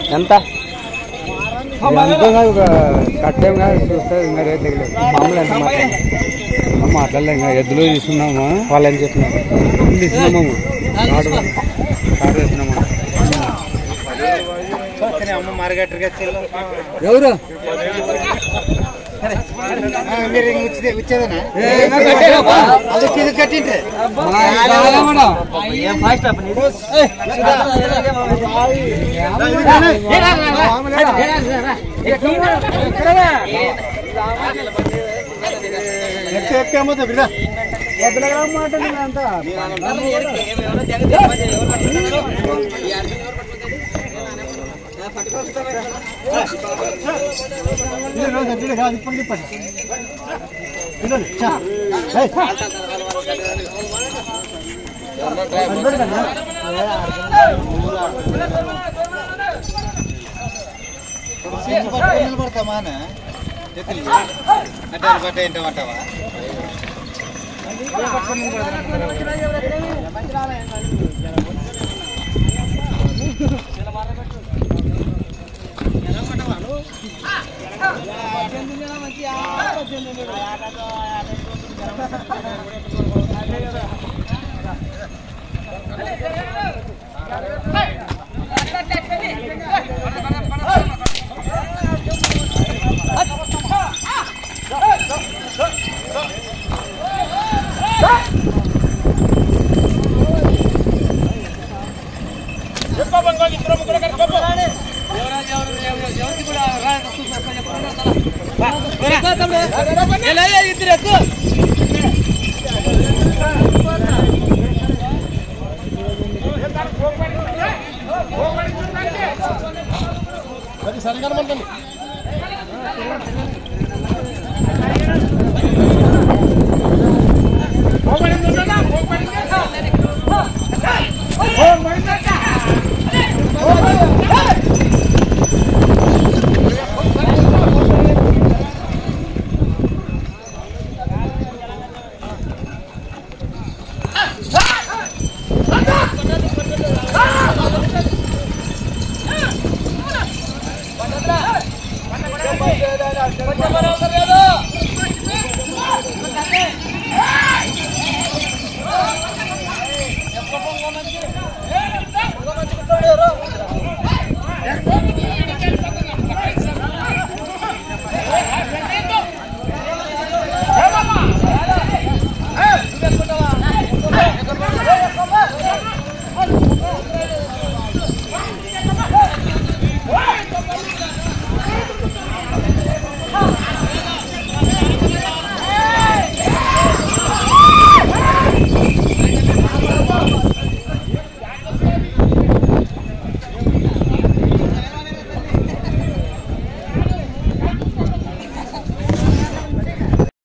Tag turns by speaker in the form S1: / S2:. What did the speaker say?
S1: ఎంత
S2: కట్టేం కాదు చూస్తే ఇంకా రేట్ తగ్గలేదు
S1: మామూలు ఎంత మాట్లాడు
S2: మాట్లాడలే ఇంకా ఎద్దులు తీసుకున్నాము
S1: వాళ్ళు ఏం చెప్పినారు
S2: ఎద్దులు తీసుకున్నాము కాడు కాడు వేసినాము
S3: అమ్మ మార్గెట్గా
S2: ఎవరు
S3: మీరు వచ్చేదనా అది ఇది కట్టింటే ఎక్కేమో బిడ్డ నిలబడతామా అంటే బట్ట ఏంటంటావా సరిగా